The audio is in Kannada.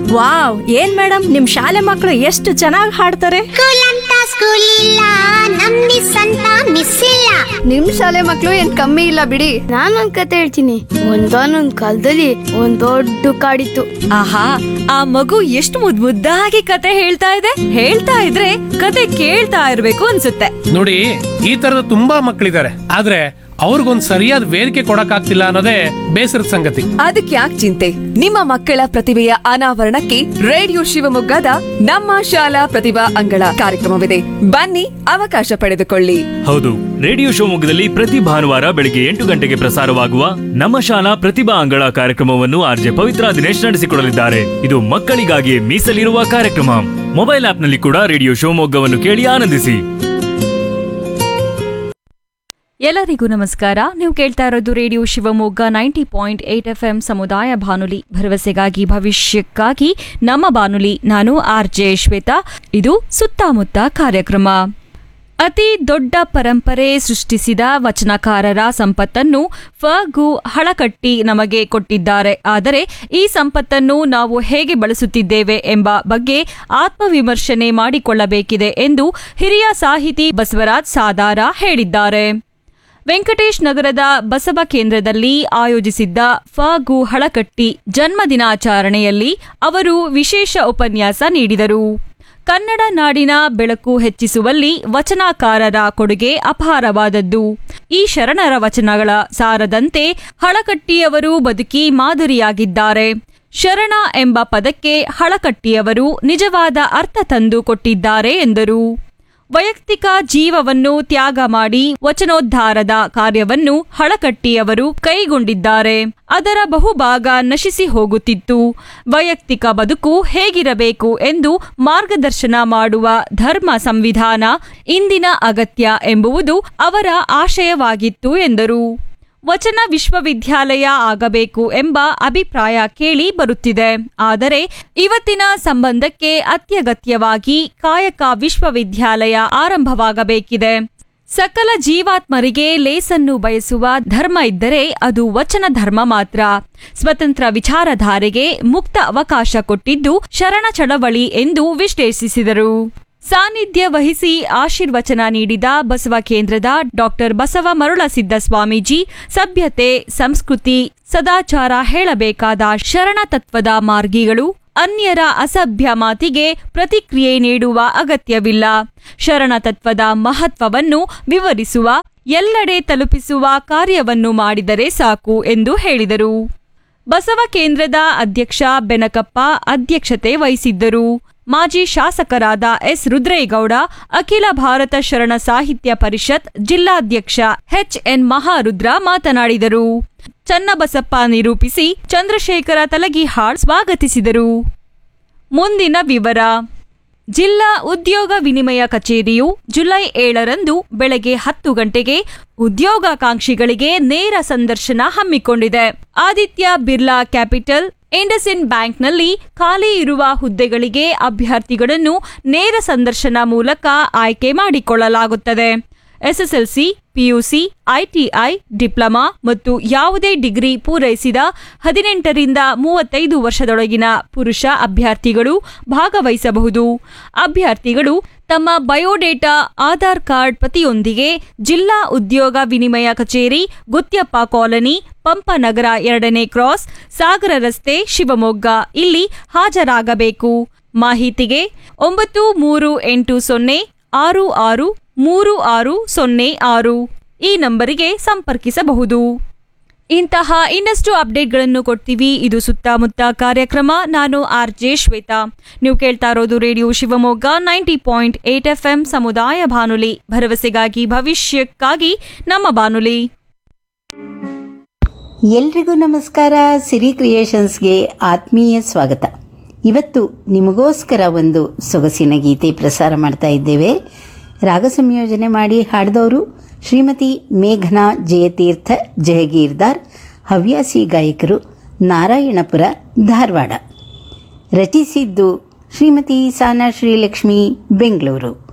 ವಾವ್ ಏನ್ ಮೇಡಮ್ ನಿಮ್ ಶಾಲೆ ಮಕ್ಕಳು ಎಷ್ಟು ಚೆನ್ನಾಗಿ ಹಾಡ್ತಾರೆ ಸ್ಕೂಲ್ ಅಂತ ಸ್ಕೂಲ್ ಇಲ್ಲ ನಮ್ ಮಿಸ್ ಅಂತ ಮಿಸ್ ಇಲ್ಲ ನಿಮ್ ಶಾಲೆ ಮಕ್ಳು ಏನ್ ಕಮ್ಮಿ ಇಲ್ಲ ಬಿಡಿ ನಾನೊಂದ್ ಕತೆ ಹೇಳ್ತೀನಿ ಒಂದಾನೊಂದ್ ಕಾಲದಲ್ಲಿ ಒಂದ್ ದೊಡ್ಡ ಕಾಡಿತ್ತು ಆಹಾ ಆ ಮಗು ಎಷ್ಟು ಮುದ್ ಮುದ್ದಾಗಿ ಕತೆ ಹೇಳ್ತಾ ಇದೆ ಹೇಳ್ತಾ ಇದ್ರೆ ಕತೆ ಕೇಳ್ತಾ ಇರ್ಬೇಕು ಅನ್ಸುತ್ತೆ ನೋಡಿ ಈ ತರದ ತುಂಬಾ ಮಕ್ಕಳಿದ್ದಾರೆ ಆದ್ರೆ ಅವ್ರಿಗೊಂದ್ ಸರಿಯಾದ ವೇದಿಕೆ ಕೊಡಕ್ಕಾಗ್ತಿಲ್ಲ ಅನ್ನೋದೇ ಬೇಸರದ ಸಂಗತಿ ಅದಕ್ಕೆ ಯಾಕೆ ಚಿಂತೆ ನಿಮ್ಮ ಮಕ್ಕಳ ಪ್ರತಿಭೆಯ ಅನಾವರಣಕ್ಕೆ ರೇಡಿಯೋ ಶಿವಮೊಗ್ಗದ ನಮ್ಮ ಶಾಲಾ ಪ್ರತಿಭಾ ಅಂಗಳ ಕಾರ್ಯಕ್ರಮವಿದೆ ಬನ್ನಿ ಅವಕಾಶ ಪಡೆದುಕೊಳ್ಳಿ ಹೌದು ರೇಡಿಯೋ ಶಿವಮೊಗ್ಗದಲ್ಲಿ ಪ್ರತಿ ಭಾನುವಾರ ಬೆಳಿಗ್ಗೆ ಎಂಟು ಗಂಟೆಗೆ ಪ್ರಸಾರವಾಗುವ ನಮ್ಮ ಶಾಲಾ ಪ್ರತಿಭಾ ಅಂಗಳ ಕಾರ್ಯಕ್ರಮವನ್ನು ಆರ್ಜೆ ಪವಿತ್ರ ದಿನೇಶ್ ನಡೆಸಿಕೊಡಲಿದ್ದಾರೆ ಇದು ಮಕ್ಕಳಿಗಾಗಿ ಮೀಸಲಿರುವ ಕಾರ್ಯಕ್ರಮ ಮೊಬೈಲ್ ಆಪ್ನಲ್ಲಿ ಕೂಡ ರೇಡಿಯೋ ಶಿವಮೊಗ್ಗವನ್ನು ಕೇಳಿ ಆನಂದಿಸಿ ಎಲ್ಲರಿಗೂ ನಮಸ್ಕಾರ ನೀವು ಕೇಳ್ತಾ ಇರೋದು radio Shivamogga ninety point eight F M ಸಮುದಾಯ ಬಾನುಲಿ ಭರವಸೆಗಾಗಿ ಭವಿಷ್ಯಕ್ಕಾಗಿ ನಮ್ಮ ಬಾನುಲಿ ನಾನು ಆರ್ ಜೆ ಶ್ವೇತಾ ಇದು ಸುತ್ತಮುತ್ತ ಕಾರ್ಯಕ್ರಮ ಅತಿ ದೊಡ್ಡ ಪರಂಪರೆ ಸೃಷ್ಟಿಸಿದ ವಚನಕಾರರ ಸಂಪತ್ತನ್ನು ಫಗು ಹಳಕಟ್ಟಿ ನಮಗೆ ಕೊಟ್ಟಿದ್ದಾರೆ ಆದರೆ ಈ ಸಂಪತ್ತನ್ನು ನಾವು ಹೇಗೆ ಬಳಸುತ್ತಿದ್ದೇವೆ ಎಂಬ ಬಗ್ಗೆ ಆತ್ಮವಿಮರ್ಶನೆ ಮಾಡಿಕೊಳ್ಳಬೇಕಿದೆ ಎಂದು ಹಿರಿಯ ಸಾಹಿತಿ ಬಸವರಾಜ್ ಸಾದಾರ ಹೇಳಿದ್ದಾರೆ ವೆಂಕಟೇಶ್ ನಗರದ ಬಸವ ಕೇಂದ್ರದಲ್ಲಿ ಆಯೋಜಿಸಿದ್ದ ಫಗು ಹಳಕಟ್ಟಿ ಜನ್ಮದಿನಾಚರಣೆಯಲ್ಲಿ ಅವರು ವಿಶೇಷ ಉಪನ್ಯಾಸ ನೀಡಿದರು ಕನ್ನಡ ನಾಡಿನ ಬೆಳಕು ಹೆಚ್ಚಿಸುವಲ್ಲಿ ವಚನಕಾರರ ಕೊಡುಗೆ ಅಪಾರವಾದದ್ದು ಈ ಶರಣರ ವಚನಗಳ ಸಾರದಂತೆ ಹಳಕಟ್ಟಿಯವರು ಬದುಕಿ ಮಾದರಿಯಾಗಿದ್ದಾರೆ ಶರಣ ಎಂಬ ಪದಕ್ಕೆ ಹಳಕಟ್ಟಿಯವರು ನಿಜವಾದ ಅರ್ಥ ತಂದು ಕೊಟ್ಟಿದ್ದಾರೆ ಎಂದರು ವೈಯಕ್ತಿಕ ಜೀವವನ್ನು ತ್ಯಾಗ ಮಾಡಿ ವಚನೋದ್ಧಾರದ ಕಾರ್ಯವನ್ನು ಹಳಕಟ್ಟಿಯವರು ಕೈಗೊಂಡಿದ್ದಾರೆ ಅದರ ಬಹುಭಾಗ ನಶಿಸಿ ಹೋಗುತ್ತಿತ್ತು ವೈಯಕ್ತಿಕ ಬದುಕು ಹೇಗಿರಬೇಕು ಎಂದು ಮಾರ್ಗದರ್ಶನ ಮಾಡುವ ಧರ್ಮ ಸಂವಿಧಾನ ಇಂದಿನ ಅಗತ್ಯ ಎಂಬುವುದು ಅವರ ಆಶಯವಾಗಿತ್ತು ಎಂದರು ವಚನ ವಿಶ್ವವಿದ್ಯಾಲಯ ಆಗಬೇಕು ಎಂಬ ಅಭಿಪ್ರಾಯ ಕೇಳಿ ಬರುತ್ತಿದೆ ಆದರೆ ಇವತ್ತಿನ ಸಂಬಂಧಕ್ಕೆ ಅತ್ಯಗತ್ಯವಾಗಿ ಕಾಯಕ ವಿಶ್ವವಿದ್ಯಾಲಯ ಆರಂಭವಾಗಬೇಕಿದೆ ಸಕಲ ಜೀವಾತ್ಮರಿಗೆ ಲೇಸನ್ನು ಬಯಸುವ ಧರ್ಮ ಇದ್ದರೆ ಅದು ವಚನ ಧರ್ಮ ಮಾತ್ರ ಸ್ವತಂತ್ರ ವಿಚಾರಧಾರೆಗೆ ಮುಕ್ತ ಅವಕಾಶ ಕೊಟ್ಟಿದ್ದು ಶರಣ ಚಳವಳಿ ಎಂದು ವಿಶ್ಲೇಷಿಸಿದರು ಸಾನ್ನಿಧ್ಯ ವಹಿಸಿ ಆಶೀರ್ವಚನ ನೀಡಿದ ಬಸವ ಕೇಂದ್ರದ ಡಾಕ್ಟರ್ ಬಸವ ಮರುಳಸಿದ್ದ ಸ್ವಾಮೀಜಿ ಸಭ್ಯತೆ ಸಂಸ್ಕೃತಿ ಸದಾಚಾರ ಹೇಳಬೇಕಾದ ಶರಣ ತತ್ವದ ಮಾರ್ಗಿಗಳು ಅನ್ಯರ ಅಸಭ್ಯ ಮಾತಿಗೆ ಪ್ರತಿಕ್ರಿಯೆ ನೀಡುವ ಅಗತ್ಯವಿಲ್ಲ ಶರಣ ತತ್ವದ ಮಹತ್ವವನ್ನು ವಿವರಿಸುವ ಎಲ್ಲೆಡೆ ತಲುಪಿಸುವ ಕಾರ್ಯವನ್ನು ಮಾಡಿದರೆ ಸಾಕು ಎಂದು ಹೇಳಿದರು ಬಸವ ಕೇಂದ್ರದ ಅಧ್ಯಕ್ಷ ಬೆನಕಪ್ಪ ಅಧ್ಯಕ್ಷತೆ ವಹಿಸಿದ್ದರು ಮಾಜಿ ಶಾಸಕರಾದ ಎಸ್ ರುದ್ರೇಗೌಡ ಅಖಿಲ ಭಾರತ ಶರಣ ಸಾಹಿತ್ಯ ಪರಿಷತ್ ಜಿಲ್ಲಾಧ್ಯಕ್ಷ ಎಚ್ ಎನ್ ಮಹಾರುದ್ರ ಮಾತನಾಡಿದರು ಚನ್ನಬಸಪ್ಪ ನಿರೂಪಿಸಿ ಚಂದ್ರಶೇಖರ ತಲಗಿಹಾಳ್ ಸ್ವಾಗತಿಸಿದರು ಮುಂದಿನ ವಿವರ ಜಿಲ್ಲಾ ಉದ್ಯೋಗ ವಿನಿಮಯ ಕಚೇರಿಯು ಜುಲೈ ಏಳರಂದು ಬೆಳಗ್ಗೆ ಹತ್ತು ಗಂಟೆಗೆ ಉದ್ಯೋಗಾಕಾಂಕ್ಷಿಗಳಿಗೆ ನೇರ ಸಂದರ್ಶನ ಹಮ್ಮಿಕೊಂಡಿದೆ ಆದಿತ್ಯ ಬಿರ್ಲಾ ಕ್ಯಾಪಿಟಲ್ ಇಂಡಸ್ಇನ್ ಬ್ಯಾಂಕ್ನಲ್ಲಿ ಖಾಲಿ ಇರುವ ಹುದ್ದೆಗಳಿಗೆ ಅಭ್ಯರ್ಥಿಗಳನ್ನು ನೇರ ಸಂದರ್ಶನ ಮೂಲಕ ಆಯ್ಕೆ ಮಾಡಿಕೊಳ್ಳಲಾಗುತ್ತದೆ ಎಸ್ಎಸ್ಎಲ್ಸಿ ಪಿಯುಸಿ ಐಟಿಐ ಡಿಪ್ಲೊಮಾ ಮತ್ತು ಯಾವುದೇ ಡಿಗ್ರಿ ಪೂರೈಸಿದ ಹದಿನೆಂಟರಿಂದ ಮೂವತ್ತೈದು ವರ್ಷದೊಳಗಿನ ಪುರುಷ ಅಭ್ಯರ್ಥಿಗಳು ಭಾಗವಹಿಸಬಹುದು ಅಭ್ಯರ್ಥಿಗಳು ತಮ್ಮ ಬಯೋಡೇಟಾ ಆಧಾರ್ ಕಾರ್ಡ್ ಪ್ರತಿಯೊಂದಿಗೆ ಜಿಲ್ಲಾ ಉದ್ಯೋಗ ವಿನಿಮಯ ಕಚೇರಿ ಗುತ್ಯಪ್ಪ ಕಾಲನಿ ಪಂಪನಗರ ಎರಡನೇ ಕ್ರಾಸ್ ಸಾಗರ ರಸ್ತೆ ಶಿವಮೊಗ್ಗ ಇಲ್ಲಿ ಹಾಜರಾಗಬೇಕು ಮಾಹಿತಿಗೆ ಒಂಬತ್ತು ಮೂರು ಎಂಟು ಸೊನ್ನೆ ಆರು ಆರು ಮೂರು ಆರು ಸೊನ್ನೆ ಆರು ಈ ನಂಬರಿಗೆ ಸಂಪರ್ಕಿಸಬಹುದು ಇಂತಹ ಇನ್ನಷ್ಟು ಅಪ್ಡೇಟ್ಗಳನ್ನು ಕೊಡ್ತೀವಿ ಇದು ಸುತ್ತಮುತ್ತ ಕಾರ್ಯಕ್ರಮ ನಾನು ಆರ್ ಜೆ ಶ್ವೇತಾ ನೀವು ಕೇಳ್ತಾ ಇರೋದು radio Shivamogga ninety point eight F M ಸಮುದಾಯ ಬಾನುಲಿ ಭರವಸೆಗಾಗಿ ಭವಿಷ್ಯಕ್ಕಾಗಿ ನಮ್ಮ ಬಾನುಲಿ ಎಲ್ರಿಗೂ ನಮಸ್ಕಾರ ಸಿರಿ ಕ್ರಿಯೇಷನ್ಸ್ಗೆ ಆತ್ಮೀಯ ಸ್ವಾಗತ ಇವತ್ತು ನಿಮಗೋಸ್ಕರ ಒಂದು ಸೊಗಸಿನ ಗೀತೆ ಪ್ರಸಾರ ಮಾಡ್ತಾ ಇದ್ದೇವೆ ರಾಗ ಸಂಯೋಜನೆ ಮಾಡಿ ಹಾಡಿದವರು ಶ್ರೀಮತಿ ಮೇಘನಾ ಜಯತೀರ್ಥ ಜಯಗೀರ್ದಾರ್ ಹವ್ಯಾಸಿ ಗಾಯಕರು ನಾರಾಯಣಪುರ ಧಾರವಾಡ ರಚಿಸಿದ್ದು ಶ್ರೀಮತಿ ಸಾನಾ ಶ್ರೀಲಕ್ಷ್ಮಿ ಬೆಂಗಳೂರು